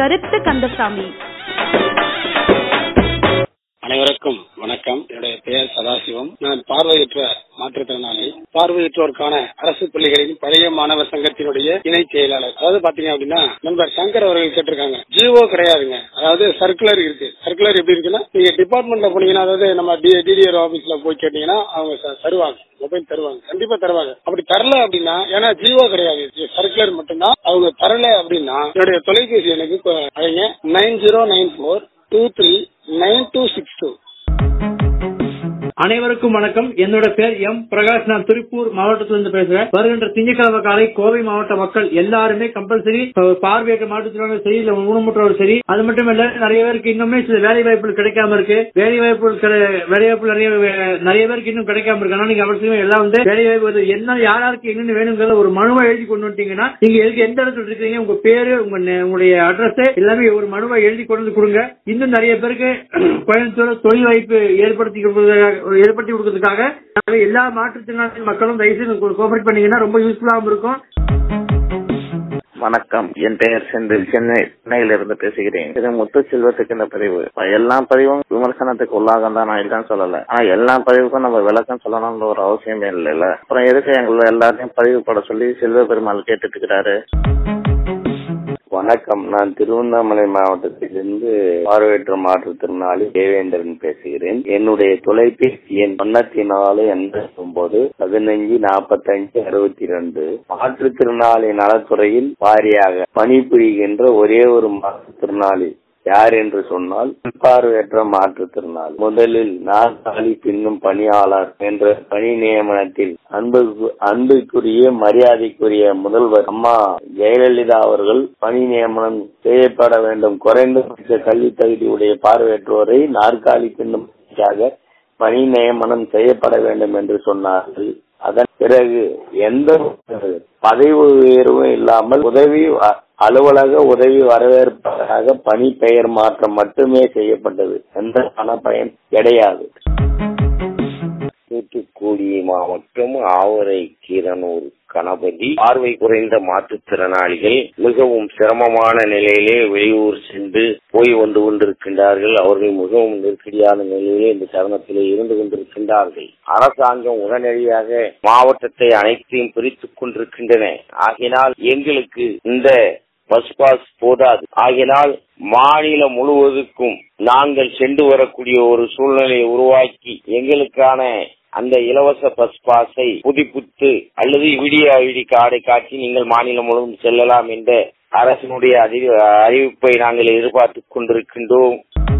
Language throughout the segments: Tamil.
கருத்து கந்தசாமி அனைவருக்கும் வணக்கம் என்னுடைய பெயர் சதாசிவம் நான் பார்வையற்ற மாற்றுத்திறனாளி பார்வையற்றோருக்கான அரசு பள்ளிகளின் பழைய மாணவர் சங்கத்தினுடைய இணை செயலாளர் அதாவது பாத்தீங்க அப்படின்னா நண்பர் சங்கர் அவர்கள் கேட்டிருக்காங்க ஜிஓ கிடையாதுங்க அதாவது சர்க்குலர் இருக்கு சர்க்குலர் எப்படி இருக்குன்னா நீங்க டிபார்ட்மெண்ட்ல போனீங்கன்னா அதாவது நம்ம டிடிஆர் ஆபீஸ்ல போய் கேட்டீங்கன்னா அவங்க ச- தருவாங்க மொபைல் தருவாங்க கண்டிப்பா தருவாங்க அப்படி தரல அப்படின்னா ஏன்னா ஜிஓ கிடையாது சர்க்குலர் மட்டும்தான் அவங்க தரல அப்படின்னா என்னுடைய தொலைபேசி எனக்கு கொ- அழைங்க nine zero nine four two three nine two six two அனைவருக்கும் வணக்கம் என்னோட பேர் எம் பிரகாஷ் நான் திருப்பூர் மாவட்டத்திலிருந்து பேசுறேன் வருகின்ற திங்கட்கிழமை காலை கோவை மாவட்ட மக்கள் எல்லாருமே கம்பல்சரி பார்வையற்ற மாற்றுத்திறனாளி சரி இல்ல ஊனமுற்றவர் சரி அது மட்டும் இல்ல நிறைய பேருக்கு இன்னுமே சில வேலை வாய்ப்புகள் கிடைக்காம இருக்கு வேலை வாய்ப்புகள் கிடை- வேலை வாய்ப்பு நிறைய வே- நிறைய பேருக்கு இன்னும் கிடைக்காம இருக்கு ஆனா நீங்க அவசியமே எல்லாம் வந்து வேலை வாய்ப்பு வந்து என்ன யார் யாருக்கு என்னென்ன வேணுங்கிறத ஒரு மனுவை எழுதி கொண்டு வந்துட்டீங்கன்னா நீங்க எதுக்கு எந்த இடத்துல இருக்கீங்க உங்க பேரு உங்க நே- உங்களுடைய அட்ரஸ் எல்லாமே ஒரு மனுவை எழுதி கொண்டு வந்து கொடுங்க இன்னும் நிறைய பேருக்கு கோயம்புத்தூர் தொழில் வாய்ப்பு ஏற்படுத்தி கொடுப்பதற்காக ஏற்படுத்தி கொடுக்கறதுக்காக நாங்க எல்லா மாற்றுத்திறனாளி மக்களும் தயவுசெய்து கோஆபரேட் பண்ணீங்கன்னா ரொம்ப யூஸ்ஃபுல்லாகவும் இருக்கும் வணக்கம் என் பெயர் செந்தில் சென்னை சென்னையிலிருந்து பேசுகிறேன் இது முத்து செல்வத்துக்கு இந்த பதிவு எல்லா பதிவும் விமர்சனத்துக்கு உள்ளாகம் தான் நான் இல்லைன்னு சொல்லல ஆனா எல்லா பதிவுக்கும் நம்ம விளக்கம் சொல்லணும்னு ஒரு அவசியமே இல்லைல்ல அப்புறம் எதுக்கு எங்களை எல்லாரையும் பதிவு போட சொல்லி செல்வ பெருமாள் கேட்டுட்டு இருக்கிறாரு வணக்கம் நான் திருவண்ணாமலை மாவட்டத்திலிருந்து பார்வையற்ற மாற்றுத்திறனாளி தேவேந்திரன் பேசுகிறேன் என்னுடைய தொலைபேசி எண் தொண்ணூத்தி நாலு எண்பத்தி ஒன்பது பதினஞ்சு நாற்பத்தஞ்சு அறுபத்தி ரெண்டு மாற்றுத்திறனாளி நலத்துறையில் வாரியாக பணிபுரிகின்ற ஒரே ஒரு மாற்றுத்திறனாளி யார் என்று சொன்னால் பார்வையற்ற மாற்றுத்திறனாளி முதலில் நாற்காலி பின்னும் பணியாளர் என்ற பணி நியமனத்தில் அன்பு அன்புக்குரிய மரியாதைக்குரிய முதல்வர் அம்மா ஜெயலலிதா அவர்கள் பணி நியமனம் செய்யப்பட வேண்டும் குறைந்தபட்ச கல்வி தகுதியுடைய பார்வையற்றோரை நாற்காலி பின்னும் பணிக்காக பணி நியமனம் செய்யப்பட வேண்டும் என்று சொன்னார்கள் அதன் பிறகு எந்த ஒரு பதவி உயர்வும் இல்லாமல் உதவி அ- அலுவலக உதவி வரவேற்பாளராக பணி பெயர் மாற்றம் மட்டுமே செய்யப்பட்டது எந்த பண பயன் கிடையாது தூத்துக்குடி மாவட்டம் ஆவரை கீரனூர் கணபதி பார்வை குறைந்த மாற்றுத்திறனாளிகள் மிகவும் சிரமமான நிலையிலே வெளியூர் சென்று போய் வந்து கொண்டிருக்கின்றார்கள் அவர்கள் மிகவும் நெருக்கடியான நிலையிலே இந்த தருணத்திலே இருந்து கொண்டிருக்கின்றார்கள் அரசாங்கம் உடனடியாக மாவட்டத்தை அனைத்தையும் பிரித்துக் கொண்டிருக்கின்றன ஆகினால் எங்களுக்கு இந்த பஸ் பாஸ் போதாது ஆகினால் மாநிலம் முழுவதுக்கும் நாங்கள் சென்று வரக்கூடிய ஒரு சூழ்நிலையை உருவாக்கி எங்களுக்கான அந்த இலவச பஸ் பாஸை புதுப்பித்து அல்லது விடிய ஐடி கார்டை காட்டி நீங்கள் மாநிலம் முழுவதும் செல்லலாம் என்ற அரசினுடைய அறிவி- அறிவிப்பை நாங்கள் எதிர்பார்த்துக் கொண்டிருக்கின்றோம்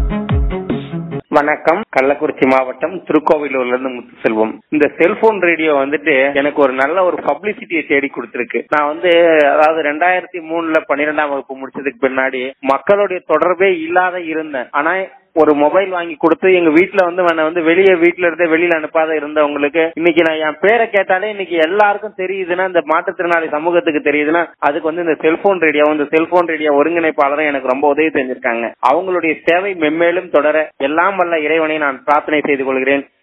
வணக்கம் கள்ளக்குறிச்சி மாவட்டம் திருக்கோவிலூர்ல இருந்து முத்துசெல்வம் இந்த செல்போன் ரேடியோ வந்துட்டு எனக்கு ஒரு நல்ல ஒரு பப்ளிசிட்டியை தேடி கொடுத்திருக்கு நான் வந்து அதாவது ரெண்டாயிரத்தி மூணுல பன்னிரெண்டாம் வகுப்பு முடிச்சதுக்கு பின்னாடி மக்களுடைய தொடர்பே இல்லாத இருந்தேன் ஆனா ஒரு மொபைல் வாங்கி கொடுத்து எங்க வீட்ல வந்து என்னை வந்து வெளியே வீட்ல இருந்தே வெளியில அனுப்பாத இருந்தவங்களுக்கு இன்னைக்கு நான் என் பேரை கேட்டாலே இன்னைக்கு எல்லாருக்கும் தெரியுதுன்னா இந்த மாற்றுத்திறனாளி சமூகத்துக்கு தெரியுதுன்னா அதுக்கு வந்து இந்த செல்போன் ரேடியோ இந்த செல்போன் ரேடியோ ஒருங்கிணைப்பாளரும் எனக்கு ரொம்ப உதவி செஞ்சிருக்காங்க அவங்களுடைய சேவை மென்மேலும் தொடர எல்லாம் வல்ல இறைவனை நான் பிரார்த்தனை செய்து கொள்கிறேன்